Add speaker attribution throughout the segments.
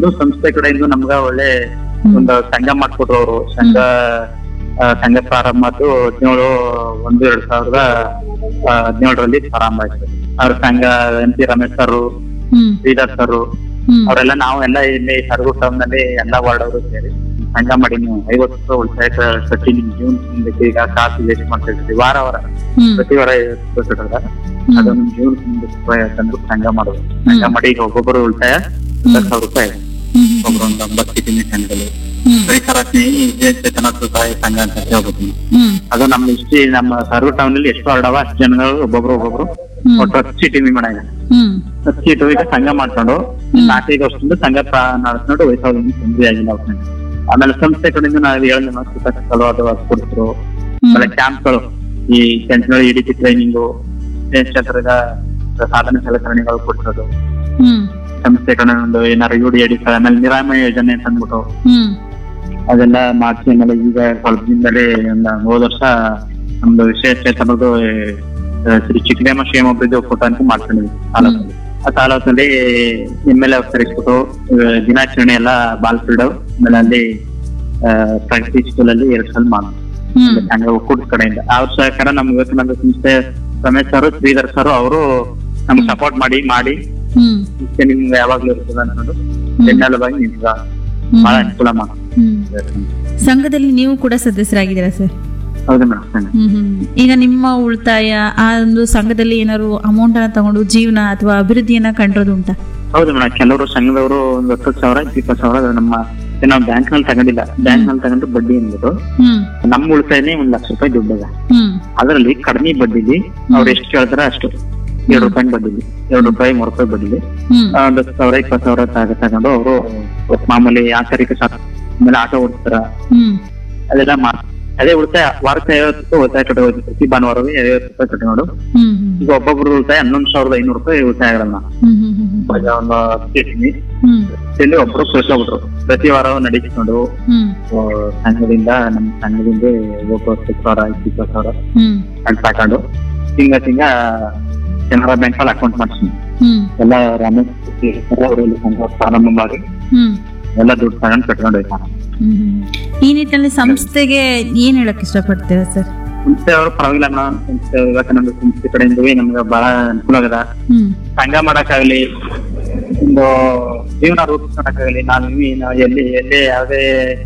Speaker 1: ಒಂದು ಸಂಸ್ಥೆ ಕಡೆಯಿಂದ ನಮ್ಗ ಒಳ್ಳೆ ಒಂದು ಸಂಘ ಮಾಡ್ಕೊಟ್ರು ಅವರು ಸಂಘ ಆ, ಸಂಘ ಪ್ರಾರಂಭ ಆಯ್ತು ಹದಿನೇಳು ಒಂದು ಎರಡ್ ಸಾವಿರದ ಆ, ಹದಿನೇಳರಲ್ಲಿ ಪ್ರಾರಂಭ ಆಯ್ತು ಅವ್ರ ಸಂಘ ಎಂ ಪಿ ರಮೇಶ್ ಸರ್
Speaker 2: ಹ್ಮ್
Speaker 1: ಶ್ರೀಧರ್ ಸರ್
Speaker 2: ಹ್ಮ್
Speaker 1: ಅವರೆಲ್ಲ ನಾವು ಎಲ್ಲ ಇಲ್ಲಿ ಸರಗು ಟೌನ್ ನಲ್ಲಿ ಎಲ್ಲಾ ವಾರ್ಡ್ ಅವರು ಸೇರಿ ಸಂಘ ಮಾಡಿ ನೀವು ಐವತ್ತು ರೂಪಾಯಿ ಉಳಿತಾಯ ಕ- ಕಟ್ಟಿ ನಿಮ್ ಜೀವನ ಮುಂದಕ್ಕೆ ಈಗ ಕಾಸು ವೇಸ್ಟ್ ಮಾಡ್ತಾ ಇರ್ತೀವಿ ವಾರ ವಾರ
Speaker 2: ಹ್ಮ್
Speaker 1: ಪ್ರತಿ ವಾರ ಐವತ್ತು ರೂಪಾಯಿ ಕಟ್ಟೋದ
Speaker 2: ಹ್ಮ್.
Speaker 1: ಅದು ನಿಮ್ ಜೀವನ ಮುಂದಕ್ಕೆ ರೂಪಾಯಿ ತಂದು ಸಂಘ ಮಾಡೋದು ಸಂಘ ಮಾಡಿ ಈಗ ಒಬ್ಬೊಬ್ಬರು ಉಳಿತಾಯ ಹತ್ತು ಸಾವಿರ ರೂಪಾಯಿ
Speaker 2: ಹ್ಮ್
Speaker 1: ಒಬ್ಬರು ಒಂದು ಒಂಬತ್ತು ತಿಂಗಳ ಸಂಘದಲ್ಲಿ
Speaker 2: ಹ್ಮ್
Speaker 1: ಪರಿಸರ ಸ್ನೇಹಿ ಚೇತನ ಸಹಾಯ ಸಂಘ ಅಂತ ಹೇಳ್ಬೋದು
Speaker 2: ಹ್ಮ್
Speaker 1: ಅದು ನಮ್ಮ ಇಷ್ಟು ನಮ್ಮ ಸರ್ವ ಟೌನ್ ಅಲ್ಲಿ ಎಷ್ಟು ಅಡವ ಅಷ್ಟು ಜನಗಳು ಒಬ್ಬೊಬ್ರು ಒಬ್ಬೊಬ್ರು
Speaker 2: ಹ್ಮ್.
Speaker 1: ಒಟ್ಟು ಹತ್ತು ಸೀಟಿ ಮಾಡಾಗ
Speaker 2: ಹ್ಮ್
Speaker 1: ಹತ್ತು ಸೀಟು ಈಗ ಸಂಘ ಮಾಡ್ಕೊಂಡು ನಾಲ್ಕೈದು ವರ್ಷದಿಂದ ಸಂಘ ಪ್ರಾ- ನಡೆಸ್ಕೊಂಡು ವಯಸ್ಸಾದ ತೊಂದರೆ ಆಗಿಲ್ಲ ಅವ್ರಿಗೆ ಆಮೇಲೆ ಸಂಸ್ಥೆ ಕಡೆಯಿಂದ ನಾವು ಹೇಳಿದ ಮಕ್ಕಳು ಅದು ಅದು ಕೊಡ್ತರು ಆಮೇಲೆ ಕ್ಯಾಂಪ್ಗಳು ಈ ಸೆಂಟ್ರಲ್ ಇಡಿಪಿ ಟ್ರೈನಿಂಗು ಕ್ಷೇತ್ರದ ಸಾಧನ ಸಲಕರಣೆಗಳು ಕೊಡ್ಸೋದು
Speaker 2: ಹ್ಮ್
Speaker 1: ಸಂಸ್ಥೆ ಕಡೆ ಒಂದು ಏನಾರು ಯು ಡಿ ಎಡಿ ಆಮೇಲೆ ನಿರಾಮಯ ಯೋಜನೆ ಅಂತ ಅಂದ್ಬಿಟ್ಟು
Speaker 2: ಹ್ಮ್
Speaker 1: ಅದೆಲ್ಲ ಮಾಡಿಸಿ ಆಮೇಲೆ ಈಗ ಸ್ವಲ್ಪ ದಿನದಲ್ಲಿ ಒಂದು ಹೋದ ವರ್ಷ ನಮ್ದು ವಿಶೇಷ ಚೇತನದ್ದು ಆ, ಶ್ರೀ ಚಿಕ್ಕದೇಮ ಕ್ಷೇಮಾಭಿವೃದ್ಧಿ ಒಕ್ಕೂಟ ಅಂತ ಮಾಡ್ಕೊಂಡಿದ್ವಿ ತಾಲೂಕಲ್ಲಿ ಆ ತಾಲೂಕಲ್ಲಿ ಎಮ್ ಎಲ್ ಎ ಕರೆಸ್ಬಿಟ್ಟು ಆ, ದಿನಾಚರಣೆ ಎಲ್ಲ ಬಾಲ್ಫೀಲ್ಡ್ ಆಮೇಲೆ ಅಲ್ಲಿ ಆ, ಪ್ರಗತಿ ಸ್ಕೂಲ್ ಅಲ್ಲಿ ಎರಡು ಸಲ ಮಾಡಿದ್ವಿ
Speaker 2: ಹ್ಮ್
Speaker 1: ಹಂಗೆ ಒಕ್ಕೂಟದ ಕಡೆಯಿಂದ ಅವ್ರ ಸಹಕಾರ ನಮ್ ವಿವೇಕಾನಂದ ಸಂಸ್ಥೆ ರಮೇಶ್ ಸರ್ ಶ್ರೀಧರ್ ಸರ್ ಅವರು ನಮ್ಗೆ ಸಪೋರ್ಟ್ ಮಾಡಿ ಮಾಡಿ
Speaker 2: ಹ್ಮ್
Speaker 1: ಇಷ್ಟೇ ನಿಮ್ಗೆ ಯಾವಾಗ್ಲೂ ಇರ್ತದೆ ಅನ್ನೋದು ಬೆನ್ನೆಲುಬಾಗಿ ನಿಮ್ಗೆ ಬಹಳ ಅನುಕೂಲ ಮಾಡಿ
Speaker 2: ಹ್ಮ್ ಸಂಘದಲ್ಲಿ ನೀವು ಕೂಡ ಸದಸ್ಯರಾಗಿದ್ದೀರಾ ಸರ್
Speaker 1: ಹೌದು ಮೇಡಮ್
Speaker 2: ಹ್ಮ್ ಹ್ಮ್ ಈಗ ನಿಮ್ಮ ಉಳಿತಾಯ ಆ ಒಂದು ಸಂಘದಲ್ಲಿ ಏನಾದ್ರು ಅಮೌಂಟ್ ಅನ್ನ ತಗೊಂಡು ಜೀವನ ಅಥವಾ ಅಭಿವೃದ್ಧಿಯನ್ನ ಕಂಡಿರೋದು ಉಂಟಾ
Speaker 1: ಹೌದು ಮೇಡಮ್ ಕೆಲವರು ಸಂಘದವರು ಒಂದು ಹತ್ತು ಸಾವಿರ ಇಪ್ಪತ್ತು ಸಾವಿರ ನಮ್ಮ ನಾವು ಬ್ಯಾಂಕ್ ನಲ್ಲಿ ತಗೊಂಡಿಲ್ಲ ಬ್ಯಾಂಕ್ ನಲ್ಲಿ ತಗೊಂಡು ಬಡ್ಡಿ ಅಂದ್ಬಿಟ್ಟು
Speaker 2: ಹ್ಮ್
Speaker 1: ನಮ್ಮ ಉಳಿತಾಯನೇ ಒಂದ್ ಲಕ್ಷ ರೂಪಾಯಿ ದುಡ್ಡಿದೆ
Speaker 2: ಹ್ಮ್
Speaker 1: ಅದರಲ್ಲಿ ಕಡಿಮೆ ಬಡ್ಡಿಲಿ ಅವ್ರು ಎಷ್ಟು ಕೇಳ್ತಾರ ಅಷ್ಟು ಎರಡು ರೂಪಾಯಿ ಬಡ್ಡಿಲಿ ಎರಡು ರೂಪಾಯಿ ಮೂರು ರೂಪಾಯಿ ಬಡ್ಡಿಲಿ
Speaker 2: ಹ್ಮ್
Speaker 1: ಆ, ಒಂದು ಹತ್ತು ಸಾವಿರ ಇಪ್ಪತ್ತು ಸಾವಿರ ತಗ- ತಗೊಂಡು ಅವರು ಮಾಮೂಲಿ ಆಂತರಿಕ ಸಾಕ ಆಮೇಲೆ ಆಟೋ ಓಡಿಸ್ತಾರ
Speaker 2: ಹ್ಮ್
Speaker 1: ಅದೆಲ್ಲ ಮಾಡ್ ಅದೇ ಉಳಿತಾಯ ವಾರಕ್ಕೆ ಐವತ್ತು ರೂಪಾಯಿ ಉಳಿತಾಯ ಕಟ್ಟೋದು ಪ್ರತಿ ಭಾನುವಾರವೇ ಐವತ್ತು ರೂಪಾಯಿ ಕಟ್ಕೊಂಡು
Speaker 2: ಹ್ಮ್ ಹ್ಮ್
Speaker 1: ಈಗ ಒಬ್ಬೊಬ್ರು ಉಳಿತಾಯ ಹನ್ನೊಂದು ಸಾವಿರದ ಐನೂರು ರೂಪಾಯಿ ಉಳಿತಾಯ ಆಗಲ್ಲ
Speaker 2: ಹ್ಮ್ ಹ್ಮ್ ಹ್ಮ್
Speaker 1: ಇವಾಗ ಒಂದು ಹತ್ತು ಇರ್ತೀನಿ
Speaker 2: ಹ್ಮ್
Speaker 1: ಇಲ್ಲಿ ಒಬ್ರು ಕಳ್ಸೋಬಿಟ್ರು ಪ್ರತಿ ವಾರ ನಡೆಸಿಕೊಂಡು
Speaker 2: ಹ್ಮ್
Speaker 1: ಆ, ಸಂಘದಿಂದ ನಮ್ಮ ಸಂಘದಿಂದ ಒಬ್ಬ ಹತ್ತು ಸಾವಿರ ಇಪ್ಪತ್ತು ಸಾವಿರ
Speaker 2: ಹ್ಮ್
Speaker 1: ಅಂತ ತಗೊಂಡು ತಿಂಗ ತಿಂಗ ಕೆನರಾ ಬ್ಯಾಂಕ್ ಅಲ್ಲಿ ಅಕೌಂಟ್ ಮಾಡ್ತೀನಿ
Speaker 2: ಹ್ಮ್
Speaker 1: ಎಲ್ಲ ರಮೇಶ್ ಅವರಲ್ಲಿ ಸಂಘ ಪ್ರಾರಂಭ ಮಾಡಿ
Speaker 2: ಹ್ಮ್
Speaker 1: ಎಲ್ಲ ದುಡ್ಡು ತಗೊಂಡು ಕಟ್ಕೊಂಡು ಹೋಯ್ತಾನೆ
Speaker 2: ಹ್ಮ್ ಹ್ಮ್. ಈ ನಿಟ್ಟಿನಲ್ಲಿ ಸಂಸ್ಥೆಗೆ ಏನ್ ಹೇಳಕ್ ಇಷ್ಟಪಡ್ತೀರಾ ಸರ್
Speaker 1: ಸಂಸ್ಥೆ ಅವರು ಪರವಾಗಿಲ್ಲ ಮೇಡಮ್ ಸಂಸ್ಥೆ ವಿವೇಕಾನಂದ ಸಂಸ್ಥೆ ಕಡೆಯಿಂದ ನಮ್ಗೆ ಬಹಳ ಅನುಕೂಲ ಆಗದ
Speaker 2: ಹ್ಮ್
Speaker 1: ಸಂಘ ಮಾಡಕ್ಕಾಗಲಿ ಒಂದು ಜೀವನ ರೂಪಿಸ್ಕೊಳಕ್ಕಾಗಲಿ ನಾವು ಇವಿ- ನಾವು ಎಲ್ಲಿ ಎಲ್ಲಿ ಯಾವುದೇ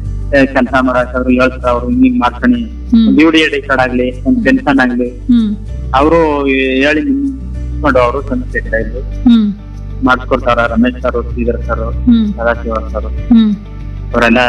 Speaker 1: ಕೆಲಸ ಮಾಡಕ್ಕಾದ್ರು ಹೇಳ್ತಾರೆ ಅವ್ರು ಹಿಂಗ್ ಮಾಡ್ತಾನೆ
Speaker 2: ಹ್ಮ್
Speaker 1: ಒಂದು ಯು ಡಿ ಎಡಿ ಕಾರ್ಡ್ ಆಗ್ಲಿ ಒಂದು ಪೆನ್ಷನ್ ಆಗ್ಲಿ
Speaker 2: ಹ್ಮ್
Speaker 1: ಅವರು ಹೇಳಿ ನಿಂತ್ಕೊಂಡು ಅವರು ಸಂಸ್ಥೆ ಕಡೆಯಿಂದ
Speaker 2: ಹ್ಮ್
Speaker 1: ಮಾಡಿಸ್ಕೊಡ್ತಾರ ರಮೇಶ್ ಸರ್ ಶ್ರೀಧರ್ ಸರ್
Speaker 2: ಹ್ಮ್
Speaker 1: ಸದಾಶಿವ ಸರ್
Speaker 2: ಹ್ಮ್
Speaker 1: ಅವರೆಲ್ಲ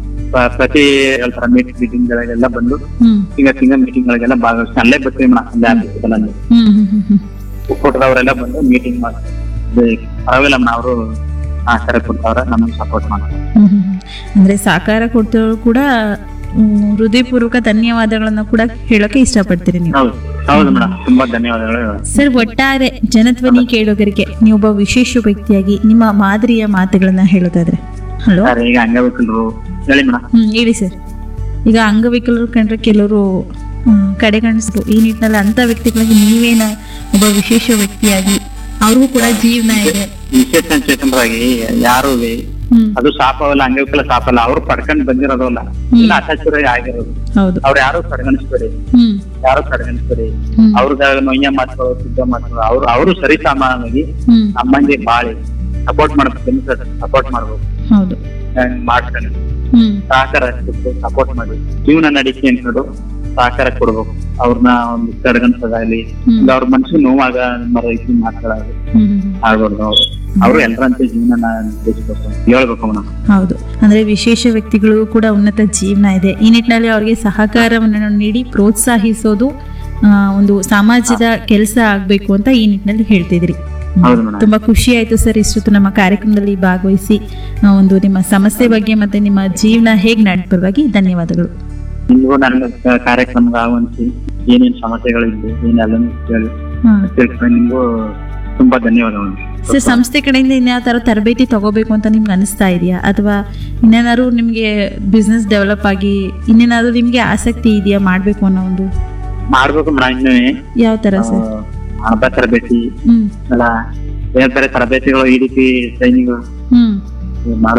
Speaker 1: ಪ- ಪ್ರತಿ ಹೇಳ್ತಾರ ಮೀಟಿಂಗ್ ಮೀಟಿಂಗ್ ಗಳಿಗೆಲ್ಲ ಬಂದು
Speaker 2: ಹ್ಮ್
Speaker 1: ತಿಂಗ ತಿಂಗ ಮೀಟಿಂಗ್ ಗಳಿಗೆಲ್ಲ ಭಾಗವಹಿಸಿ ಅಲ್ಲೇ ಬರ್ತೀವಿ ಮೇಡಮ್ ಅಲ್ಲೇ ಆಫೀಸ್ ಅಲ್ಲಿ
Speaker 2: ಹ್ಮ್ ಹ್ಮ್ ಹ್ಮ್ ಹ್ಮ್
Speaker 1: ಒಕ್ಕೂಟದವರೆಲ್ಲ ಬಂದು ಮೀಟಿಂಗ್ ಮಾಡ್ತಾರೆ ಪರವಾಗಿಲ್ಲ ಅವರು ಆಚಾರ ಕೊಡ್ತಾವ್ರ ನಮಗೆ ಸಪೋರ್ಟ್ ಮಾಡ್ತಾರೆ
Speaker 2: ಹ್ಮ್ ಹ್ಮ್ ಹ್ಮ್. ಅಂದ್ರೆ ಸಹಕಾರ ಕೊಡ್ತವ್ರು ಕೂಡ ಹ್ಮ್, ಹೃದಯಪೂರ್ವಕ ಧನ್ಯವಾದಗಳನ್ನ ಕೂಡ ಹೇಳೋಕೆ ಇಷ್ಟಪಡ್ತೀರಿ ನೀವು
Speaker 1: ಹೌದು ಹೌದು ಮೇಡಮ್ ತುಂಬಾ ಧನ್ಯವಾದಗಳು
Speaker 2: ಸರ್ ಒಟ್ಟಾರೆ ಜನಧ್ವನಿ ಕೇಳೋಗರಿಗೆ ನೀವೊಬ್ಬ ವಿಶೇಷ ವ್ಯಕ್ತಿಯಾಗಿ ನಿಮ್ಮ ಮಾದರಿಯ ಮಾತುಗಳನ್ನ ಹೇಳೋದಾದ್ರೆ ಹಲೋ
Speaker 1: ಸರ್ ಈಗ ಅಂಗವಿಕಲರು ಹೇಳಿ ಮೇಡಮ್
Speaker 2: ಹ್ಮ್ ಹೇಳಿ ಸರ್ ಈಗ ಅಂಗವಿಕಲರು ಕಂಡ್ರೆ ಕೆಲವರು ಕಡೆಗಣಿಸ್ರು ಈ ನಿಟ್ಟಿನಲ್ಲಿ ಅಂತ ವ್ಯಕ್ತಿಗಳಿಗೆ ನೀವೇನ ಒಬ್ಬ ವಿಶೇಷ ವ್ಯಕ್ತಿಯಾಗಿ ಅವ್ರಿಗೂ ಕೂಡ ಜೀವನ ಇದೆ
Speaker 1: ವಿಶೇಷ ಚೇತನರಾಗಿ ಯಾರು
Speaker 2: ಹ್ಮ್
Speaker 1: ಅದು ಶಾಪವಲ್ಲ ಅಂಗವಿಕಲ ಶಾಪಲ್ಲ ಅವ್ರು ಪಡ್ಕೊಂಡ್ ಬಂದಿರೋದಲ್ಲ ಇಲ್ಲ ಅಸಚುರಾಗಿ ಆಗಿರೋದು
Speaker 2: ಹೌದು
Speaker 1: ಅವ್ರು ಯಾರು ಕಡೆಗಣಿಸ್ಬೇಡಿ
Speaker 2: ಹ್ಮ್
Speaker 1: ಯಾರು ಕಡೆಗಣಿಸ್ಬೇಡಿ
Speaker 2: ಹ್ಮ್
Speaker 1: ಅವ್ರಿಗೆ ನೊಯ್ಯ ಮಾಡ್ಕೊಳ್ಳೋ ಸಿದ್ಧ ಮಾಡ್ಕೊಳ್ಳೋ ಅವ್ರು ಅವರು ಸರಿ ಸಾಮಾನ್ಯವಾಗಿ
Speaker 2: ಹ್ಮ್
Speaker 1: ನಮ್ಮಂಗೆ ಬಾಳಿ ಸಪೋರ್ಟ್ ಮಾಡ್ಬೇಕು ಸಪೋರ್ಟ್ ಮಾಡ್ಬೇಕು
Speaker 2: ಹೌದು
Speaker 1: ಮಾಡ್ಕೊಂಡು
Speaker 2: ಹ್ಮ್
Speaker 1: ಸಹಕಾರ ಸಪೋರ್ಟ್ ಮಾಡಿ ಜೀವನ ನಡಿಕೆ ಅನ್ನೋದು ಸಹಕಾರ ಕೊಡ್ಬೇಕು ಅವ್ರನ್ನ ಒಂದು ಕಡೆಗಣಿಸೋದಾಗ್ಲಿ
Speaker 2: ಹ್ಮ್.
Speaker 1: ಇಲ್ಲ ಅವ್ರ ಮನ್ಸಿಗೆ ನೋವಾಗ ನಮ್ಮ ರೈತ ಮಾತಾಡೋದು
Speaker 2: ಹ್ಮ್ ಹ್ಮ್ ಹ್ಮ್.
Speaker 1: ಆಗ್ಬಾರ್ದು ಅವ್ರು ಅವರು ಎಲ್ಲರಂತೆ ಜೀವನ ನಡೆಸ್ಬೇಕು ಹೇಳ್ಬೇಕು ಅವನ
Speaker 2: ಹೌದು ಅಂದ್ರೆ ವಿಶೇಷ ವ್ಯಕ್ತಿಗಳಿಗೂ ಕೂಡ ಉನ್ನತ ಜೀವನ ಇದೆ ಈ ನಿಟ್ಟಿನಲ್ಲಿ ಅವರಿಗೆ ಸಹಕಾರವನ್ನು ನೀಡಿ ಪ್ರೋತ್ಸಾಹಿಸೋದು ಆ, ಒಂದು ಸಮಾಜದ ಕೆಲಸ ಆಗ್ಬೇಕು ಅಂತ ಈ ನಿಟ್ಟಿನಲ್ಲಿ ಹೇಳ್ತಿದ್ರಿ
Speaker 1: ಹೌದು ಮೇಡಮ್
Speaker 2: ತುಂಬಾ ಖುಷಿ ಆಯ್ತು ಸರ್ ಇಷ್ಟೊತ್ತು ನಮ್ಮ ಕಾರ್ಯಕ್ರಮದಲ್ಲಿ ಭಾಗವಹಿಸಿ ಆ, ಒಂದು ನಿಮ್ಮ ಸಮಸ್ಯೆ ಬಗ್ಗೆ ಮತ್ತೆ ನಿಮ್ಮ ಜೀವನ ಹೇಗ್ ನಡ್ಪರವಾಗಿ ಧನ್ಯವಾದಗಳು
Speaker 1: ನಿಮ್ಗೂ ನನ್ನ ಕಾರ್ಯಕ್ರಮಕ್ಕೆ ಆಹ್ವಾನಿಸಿ ಏನೇನ್ ಸಮಸ್ಯೆಗಳಿದ್ದು ಏನೆಲ್ಲ ಕೇಳಿ
Speaker 2: ಹಾ.
Speaker 1: ತಿಳ್ಕೊಂಡು ನಿಮ್ಗೂ ತುಂಬಾ ಧನ್ಯವಾದಗಳು
Speaker 2: ಸರ್ ಸಂಸ್ಥೆ ಕಡೆಯಿಂದ ಇನ್ಯಾವ ತರ ತರಬೇತಿ ತಗೋಬೇಕು ಅಂತ ನಿಮ್ಗೆ ಅನಿಸ್ತಾ ಇದೆಯಾ ಅಥವಾ ಇನ್ನೇನಾದ್ರು ನಿಮ್ಗೆ ಬಿಸ್ನೆಸ್ ಡೆವಲಪ್ ಆಗಿ ಇನ್ನೇನಾದ್ರು ನಿಮ್ಗೆ ಆಸಕ್ತಿ ಇದೆಯಾ ಮಾಡ್ಬೇಕು ಅನ್ನೋ ಒಂದು
Speaker 1: ಮಾಡ್ಬೇಕು ಮೇಡಮ್ ಇನ್ನೂ
Speaker 2: ಯಾವ ತರ ಸರ್
Speaker 1: ಹಬ್ಬ ತರಬೇತಿ
Speaker 2: ಹ್ಮ್
Speaker 1: ಎಲ್ಲ ಬೇರೆ ಬೇರೆ ತರಬೇತಿಗಳು ಈ ರೀತಿ ಟ್ರೈನಿಂಗ್
Speaker 2: ಹ್ಮ್
Speaker 1: ಮಾಡ್ಬೇಕು